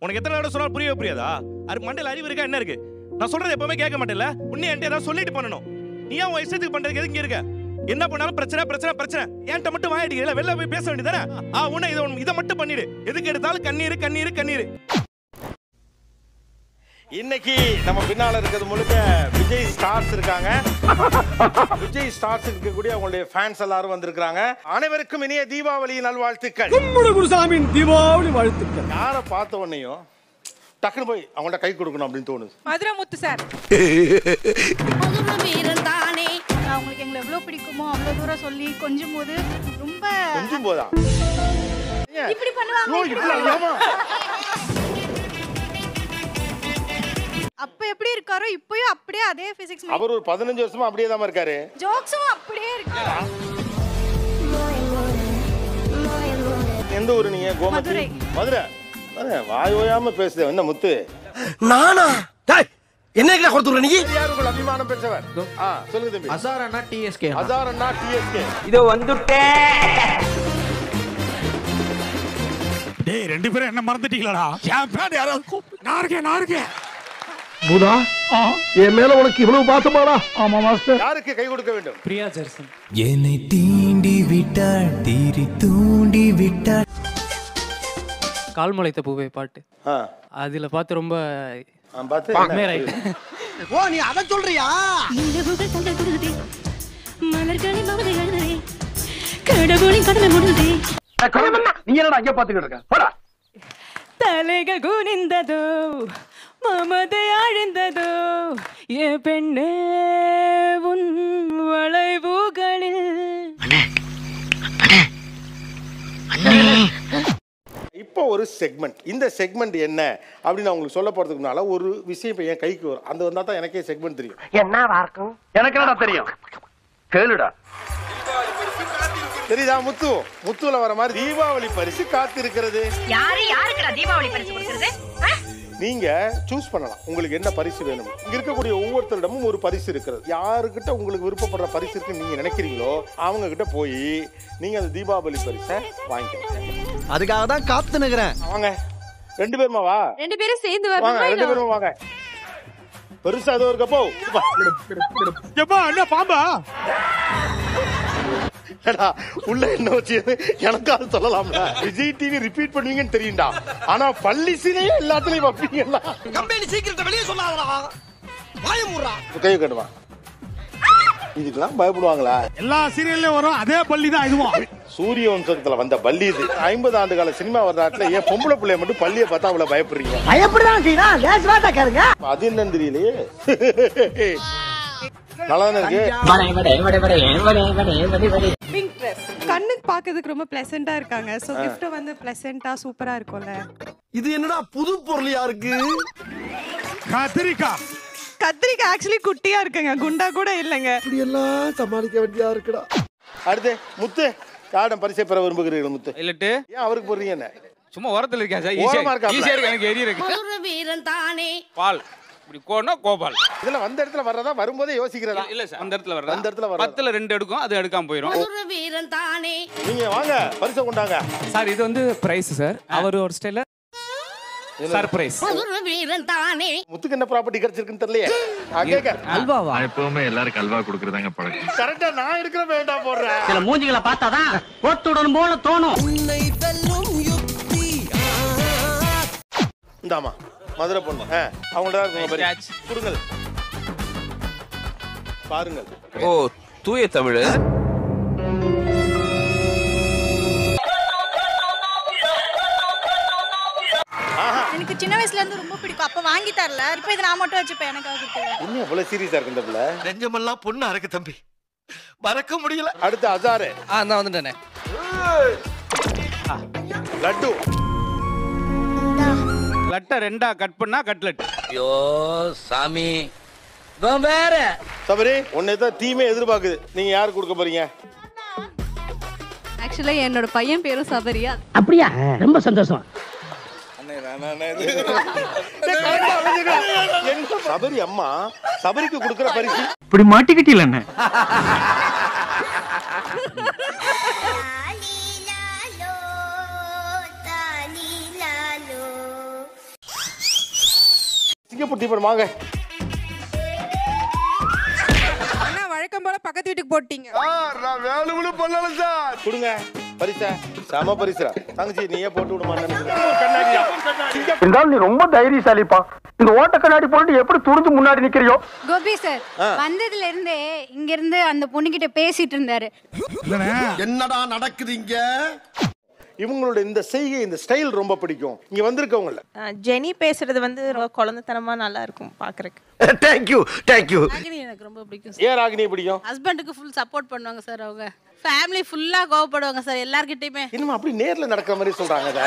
உனக்கு எத்தனை தடவை சொன்னா புரியவே புரியாதா அது மண்டையில அறிவு இருக்கா என்ன இருக்கு நான் சொல்றது எப்பவுமே கேட்க மாட்டேன்ல உன்னை என்கிட்ட ஏதாவது சொல்லிட்டு பண்ணணும் நீ ஏன் உன் இஷ்டத்துக்கு பண்றதுக்கு எதுக்கு இங்க இருக்க என்ன பண்ணாலும் பிரச்சனை பிரச்சனை பிரச்சனை என்கிட்ட மட்டும் வாயடிக்கல வெளில போய் பேச வேண்டியதானே ஆ உன்னை இதை ஒண்ணு- இதை மட்டும் பண்ணிடு எதுக்கு எடுத்தாலும் கண்ணீர் கண்ணீர் கண்ணீர் இன்னைக்கு நம்ம பின்னால இருக்கிறது முழுக்க விஜய் ஸ்டார்ஸ் இருக்காங்க விஜய் ஸ்டார்ஸ் இருக்கக்கூடிய அவங்களுடைய ஃபேன்ஸ் எல்லாரும் வந்திருக்காங்க அனைவருக்கும் இனிய தீபாவளி நல்வாழ்த்துக்கள் குருசாமியின் தீபாவளி வாழ்த்துக்கள் யாரை பார்த்த உடனேயும் டக்குனு போய் அவங்கள்ட்ட கை கொடுக்கணும் அப்படின்னு தோணுது மதுரை முத்து சார் வீரன் தானே அவங்களுக்கு எங்களை எவ்வளவு பிடிக்குமோ அவ்வளவு தூரம் சொல்லி கொஞ்சம் போது ரொம்ப கொஞ்சம் போதா ஏன்? இப்படி பண்ணுவாங்க ஐயோ, இப்படி இப்படி பண்ணுவாங்க. ஆமா. அப்ப எப்படி இருக்காரோ இப்பயும் அப்படியே அதே பிசிக்ஸ் அவர் ஒரு பதினஞ்சு வருஷமா அப்படியே தான் இருக்காரு ஜோக்ஸும் அப்படியே இருக்கு எந்த ஊரு நீங்க கோமதி மதுரை. மதுரை மதுரை, வாய் ஓயாம பேசுது என்ன முத்து நானா டேய் என்ன கொடுத்துற நீ யார் உங்கள் அபிமானம் பெற்றவர் ஆ சொல்லுங்க தம்பி அசார் அண்ணா டிஎஸ்கே ஹசார் அண்ணா டிஎஸ்கே இதோ வந்துட்டேன் டேய் ரெண்டு பேரும் என்ன மறந்துட்டீங்களாடா என் பேர் யாராவது கூப்பிடு நான் இருக்கேன் நான் இருக்கேன் பூதா என் மேல உனக்கு இவ்வளவு பாசமாடா ஆமா மாஸ்டர் யாருக்கு கை கொடுக்க வேண்டும் பிரியா ஜெர்சன் என்னை தீண்டி விட்டாள் தீரி தூண்டி விட்டாள் கால் முளைத்த பூவே பாட்டு ஆ அதுல பார்த்து ரொம்ப ஆ, பார்த்து அட்மையர் ஆயிட்டேன் ஓ நீ அத சொல்றியா நிலவுகள் தங்கள் கொடுதே மலர்களின் மமதை எழுதே கடவுளின் கடமை முடிந்தே நீ என்னடா அங்க பாத்துக்கிட்டு இருக்க போடா தலைகள் குனிந்ததோ மமதை ஆழ்ந்ததோ ஏ பெண்ணே உன் வளைவுகளில் இப்போ ஒரு செக்மெண்ட் இந்த செக்மெண்ட் என்ன அப்படின்னு நான் உங்களுக்கு சொல்ல போறதுக்கு முன்னால ஒரு விஷயம் இப்போ என் கைக்கு வரும் அந்த வந்தா தான் எனக்கே செக்மெண்ட் தெரியும் என்னவா இருக்கும் எனக்கு என்னடா தெரியும் கேளுடா தெரியுதா முத்து முத்துல வர மாதிரி தீபாவளி பரிசு காத்து இருக்கிறது யாரு யாருக்குடா தீபாவளி பரிசு கொடுக்கறது நீங்க சூஸ் பண்ணலாம் உங்களுக்கு என்ன பரிசு வேணும் இங்க இருக்கக்கூடிய ஒவ்வொருத்தரிடமும் ஒரு பரிசு இருக்கிறது யாருக்கிட்ட உங்களுக்கு விருப்பப்படுற பரிசு இருக்குன்னு நீங்க நினைக்கிறீங்களோ அவங்க கிட்ட போய் நீங்க அந்த தீபாவளி பரிசை வாங்கிக்கலாம் அதுக்காக தான் காத்து நிக்கிறேன் வாங்க ரெண்டு பேருமா வா ரெண்டு பேரும் சேர்ந்து வாங்க ரெண்டு பேரும் வாங்க பெருசா ஏதோ இருக்கப்போ வா. எப்பா என்ன பாம்பா ஏடா, உள்ள என்ன வச்சு எனக்கு அது சொல்லலாம்ல விஜய் டிவி ரிப்பீட் பண்ணுவீங்கன்னு தெரியும்டா ஆனா பள்ளி சீனையே எல்லாத்துலயும் வைப்பீங்களா கம்பெனி சீக்கிரத்தை வெளியே சொல்லாதடா வாய மூடுறா கை கட்டுவா இதுக்கெல்லாம் பயப்படுவாங்களா எல்லா சீரியல்லயும் வரும் அதே பள்ளி தான் இதுவும் சூரிய வம்சத்துல வந்த பள்ளி இது ஐம்பது ஆண்டு கால சினிமா வரலாற்றுல ஏன் பொம்பளை பிள்ளைய மட்டும் பள்ளியை பார்த்தா அவ்வளவு பயப்படுறீங்க பயப்படதான் செய்யணும் லேஸ் வாட்டா கேளுங்க அது என்னன்னு தெரியலையே நல்லா இருக்கு பிங்க் ட்ரெஸ் கண்ணுக்கு பார்க்கிறதுக்கு ரொம்ப பிளசண்டா இருக்காங்க சோ gift வந்து பிளசண்டா சூப்பரா இருக்கும்ல இது என்னடா புது பொருளியா இருக்கு கத்திரிக்காய் கத்திரிக்காய் ஆக்சுவலி குட்டியா இருக்குங்க குண்டா கூட இல்லைங்க இப்படி எல்லாம் சமாளிக்க வேண்டியதா இருக்குடா அடுத்து முத்து யாரிடம் பரிசை பெற விரும்புகிறீர்கள் முத்து இல்லட்டு ஏன் அவருக்கு போடுறீங்க என்ன சும்மா உரத்துல இருக்கேன் சார் ஓரமா இருக்காப்ல. ஈஸியா இருக்கு எனக்கு எரிய இருக்கு மதுரை வீரன் தானே பால் இப்படி கோனா கோபால் இதுல வந்த இடத்துல வர்றதா வரும்போதே யோசிக்கிறதா இல்ல சார் அந்த இடத்துல வர்றதா அந்த இடத்துல வர்றதா. பத்துல ரெண்டு எடுக்கும் அது எடுக்காம போயிடும் மதுரை வீரன் தானே நீங்க வாங்க பரிசை கொண்டாங்க சார் இது வந்து பிரைஸ் சார் அவர் ஒரு ஸ்டைல சர்ப்ரைஸ் மதுரை வீரன் தானே முத்துக்கு என்ன ப்ராப்பர்ட்டி கிடைச்சிருக்குன்னு தெரியலையே நான் கேட்க அல்வாவா எப்பவுமே எல்லாருக்கும் அல்வா கொடுக்கறதாங்க பழக்கம் கரெக்டா நான் இருக்கிற வேண்டாம் போடுறேன் சில மூஞ்சிகளை பார்த்தாதான் போட்டுடன் போல தோணும் இந்தாமா மதுரை பொண்ணு ஆ, அவங்கள்ட்ட தான் இருக்குங்க பரிசு. Catch. கொடுங்கள் பாருங்கள் ஓ தூய தமிழ் எனக்கு சின்ன வயசுல இருந்து ரொம்ப பிடிக்கும் அப்ப வாங்கி தரல இப்போ இதை நான் மட்டும் வச்சுப்பேன் எனக்காக கொடுத்து என்ன இவ்வளவு சீரியஸா இருக்கு இந்த பிள்ளை நெஞ்சமெல்லாம் பொண்ணு அறக்கு தம்பி மறக்க முடியல அடுத்து அசாரு ஆ நான் வந்துட்டேனே லட்டு லட்டை ரெண்டா கட் பண்ணா கட்லெட் ஐயோ சாமி இவன் வேற சபரி உன்னை தான் டீமே எதிர்பார்க்குது நீங்க யாருக்கு கொடுக்க போறீங்க ஆக்சுவலா என்னோட பையன் பேரும் சபரியா அப்படியா ரொம்ப சந்தோஷம் எங்க சபரி அம்மா சபரிக்கு கொடுக்கிற பரிசு இப்படி மாட்டிக்கிட்டீல என்ன சிங்கப்பூர் தீபன் வாங்க ஆனா வழக்கம் போல பக்கத்து வீட்டுக்கு போட்டீங்க வேலுமணி பண்ணல சார் கொடுங்க பரிசா செம பரிசா தங்கச்சி நீயே போட்டு விடுமா கண்ணாடியா இருந்தாலும் நீ ரொம்ப தைரியசாலிப்பா இந்த ஓட்ட கண்ணாடி போட்டு எப்படி துணிஞ்சு முன்னாடி நிக்கிறியோ கோபி சார் வந்ததுல இருந்தே இங்க இருந்து அந்த பொண்ணுகிட்ட பேசிட்டு இருந்தாரு என்னடா நடக்குது இங்க இவங்களோட இந்த செய்கை இந்த ஸ்டைல் ரொம்ப பிடிக்கும் இங்க வந்திருக்கவங்கள ஜெனி பேசுறது வந்து ரொம்ப குழந்தைத்தனமா நல்லா இருக்கும் பாக்குறதுக்கு தேங்க்யூ தேங்க்யூ எனக்கு ரொம்ப பிடிக்கும் ஏன் ராகினி பிடிக்கும் ஹஸ்பண்டுக்கு ஃபுல் சப்போர்ட் பண்ணுவாங்க சார் அவங்க ஃபேமிலி ஃபுல்லா கோவப்படுவாங்க சார் எல்லார்கிட்டயுமே இன்னும் அப்படி நேர்ல நடக்கிற மாதிரி சொல்றாங்க இத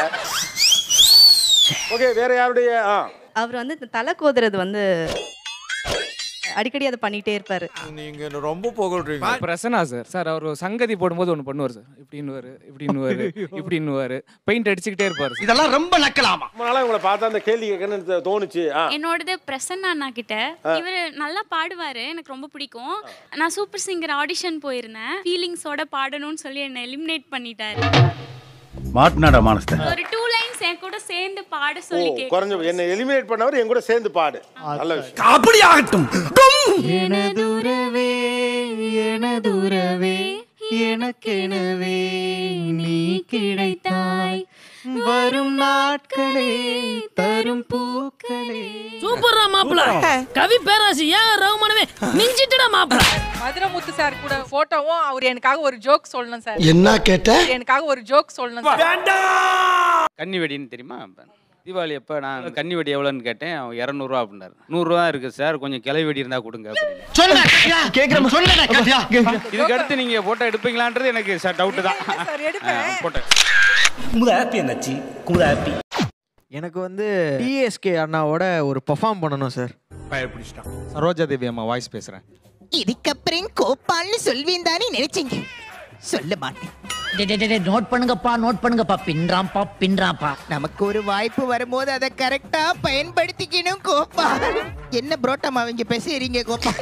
ஓகே வேற யாருடைய ஆ அவர் வந்து இந்த தலை கோதுறது வந்து அடிக்கடி அதை பண்ணிட்டே இருப்பாரு நீங்க ரொம்ப புகழ்றீங்க பிரசன்னா சார் சார் அவர் ஒரு சங்கதி போடும்போது ஒன்று பண்ணுவார் சார் இப்படின்னுவாரு இப்படின்னுவாரு இப்படின்னுவாரு பெயிண்ட் அடிச்சுக்கிட்டே இருப்பார் சார் இதெல்லாம் ரொம்ப நக்கலாமா அதனால உங்களை பார்த்தா அந்த கேள்வி கேட்கணும்னு தோணுச்சு ஆ என்னோடது பிரசன்னா அண்ணா கிட்ட ஆ. இவர் நல்லா பாடுவாரு எனக்கு ரொம்ப பிடிக்கும் நான் சூப்பர் சிங்கர் ஆடிஷன் போயிருந்தேன் ஃபீலிங்ஸோட பாடணும்னு சொல்லி என்னை எலிமினேட் பண்ணிட்டாரு மாட்டினாடா மானஸ்த ஒரு டூ லைன்ஸ் என் கூட சேர்ந்து பாட ஓ சொல்லி கேட்க குறைஞ்ச என்ன எலிமினேட் பண்ணவர் என் கூட சேர்ந்து பாடு நல்ல விஷயம் அப்படி ஆகட்டும் எனதுறவே எனதுறவே எனக்கெனவே நீ கிடைத்தாய் வரும் நாட்களே தரும் பூக்களே சூப்பர்ரா மாப்பிள கவி பேராசி ஏன் ரகுமானவே மிஞ்சிட்டுடா மாப்பிள மதுரமுத்து சார் கூட போட்டோவும் அவர் எனக்காக ஒரு ஜோக் சொல்லணும் சார் என்ன கேட்ட? அவர் எனக்காக ஒரு ஜோக் சொல்லணும் சார் கன்னி வெடின்னு தெரியுமா தீபாவளி அப்போ நான் கன்னி வெடி எவ்வளோன்னு கேட்டேன் அவன் இரநூறுவா அப்படின்னாரு நூறுரூவா இருக்குது சார் கொஞ்சம் கிளை வெடி இருந்தால் கொடுங்க அப்படின்னு கேக்குறேன் சொல்ல இதுக்கு அடுத்து நீங்கள் ஃபோட்டோ எடுப்பீங்களான்றது எனக்கு டவுட்டு தான் போட்டேன் குமுத ஹாப்பி என்னாச்சு குமுத ஹாப்பி எனக்கு வந்து டிஎஸ்கே அண்ணாவோட ஒரு பெர்ஃபார்ம் பண்ணணும் சார் பயப்பிடிச்சிட்டான் சரோஜா தேவி அம்மா வாய்ஸ் பேசுகிறேன் இதுக்கப்புறம் கோபால்னு சொல்வேன் தானே நினைச்சீங்க சொல்ல மாட்டேன் நோட் பண்ணுங்கப்பா நோட் பண்ணுங்கப்பா பின்றாம்பா பின்றாம்பா நமக்கு ஒரு வாய்ப்பு வரும்போது அதை கரெக்டா பயன்படுத்திக்கணும் கோபால் என்ன புரோட்டம் அவங்க பேசுறீங்க கோபால்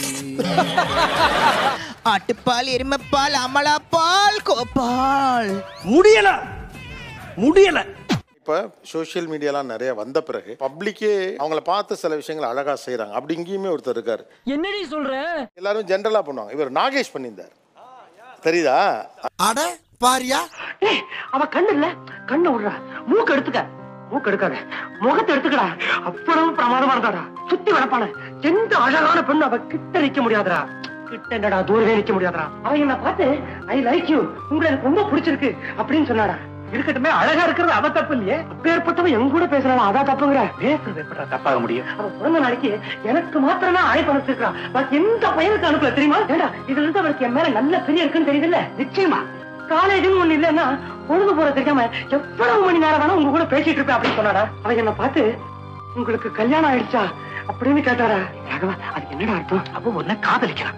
ஆட்டுப்பால் எருமைப்பால் அமலாப்பால் கோபால் முடியல முடியல இப்ப சோஷியல் மீடியாலாம் நிறைய வந்த பிறகு பப்ளிக்கே அவங்கள பார்த்து சில விஷயங்களை அழகா செய்றாங்க அப்படி இங்கேயுமே ஒருத்தர் இருக்காரு என்னடி சொல்ற எல்லாரும் ஜென்ரலா பண்ணுவாங்க இவர் நாகேஷ் பண்ணியிருந்தார் தெரியுதா அட பாரியா அவ கண்ணு இல்ல கண்ணு விடுறா மூக்கு எடுத்துக்க மூக்கு எடுக்காத முகத்தை எடுத்துக்கடா அவ்வளவு பிரமாதமா இருந்தாடா சுத்தி வளர்ப்பான எந்த அழகான பெண்ணு அவ கிட்ட நிக்க முடியாதுடா கிட்ட என்னடா தூரவே நிக்க முடியாதுடா அவ என்ன பார்த்து ஐ லைக் யூ உங்களை எனக்கு ரொம்ப பிடிச்சிருக்கு அப்படின்னு சொன்னாடா இருக்கட்டுமே அழகா இருக்கிறது அவ தப்பு இல்லையே அப்பேற்பட்டவ என் கூட பேசுறாளா அதான் தப்புங்கிற பேசுறது எப்படா தப்பாக முடியும் அவ பிறந்த நாளைக்கு எனக்கு மாத்திரம் தான் அழைப்பு அனுப்பிச்சிருக்கான் பாக்கி எந்த பையனுக்கு அனுப்பல தெரியுமா ஏடா இதுல இருந்து அவளுக்கு என் மேல நல்ல பெரிய இருக்குன்னு தெரியுதுல்ல நிச்சயமா காலேஜ்னு ஒண்ணு இல்லன்னா பொழுது போற தெரியாம எவ்வளவு மணி நேரம் வேணா உங்க கூட பேசிட்டு இருப்பேன் அப்படின்னு சொன்னாடா அவ என்ன பார்த்து உங்களுக்கு கல்யாணம் ஆயிடுச்சா அப்படின்னு கேட்டாரா ராகவா அது என்னடா அர்த்தம் அப்போ உன்ன காதலிக்கிறான்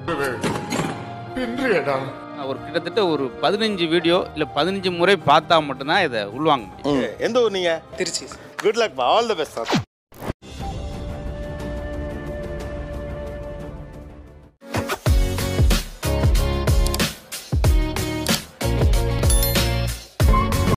ஒரு கிட்டத்தட்ட ஒரு பதினஞ்சு வீடியோ இல்லை பதினஞ்சு முறை பார்த்தா மட்டும்தான் இதை உள்வாங்க முடியும் எந்த ஊர் நீங்க Trichy good luck all the best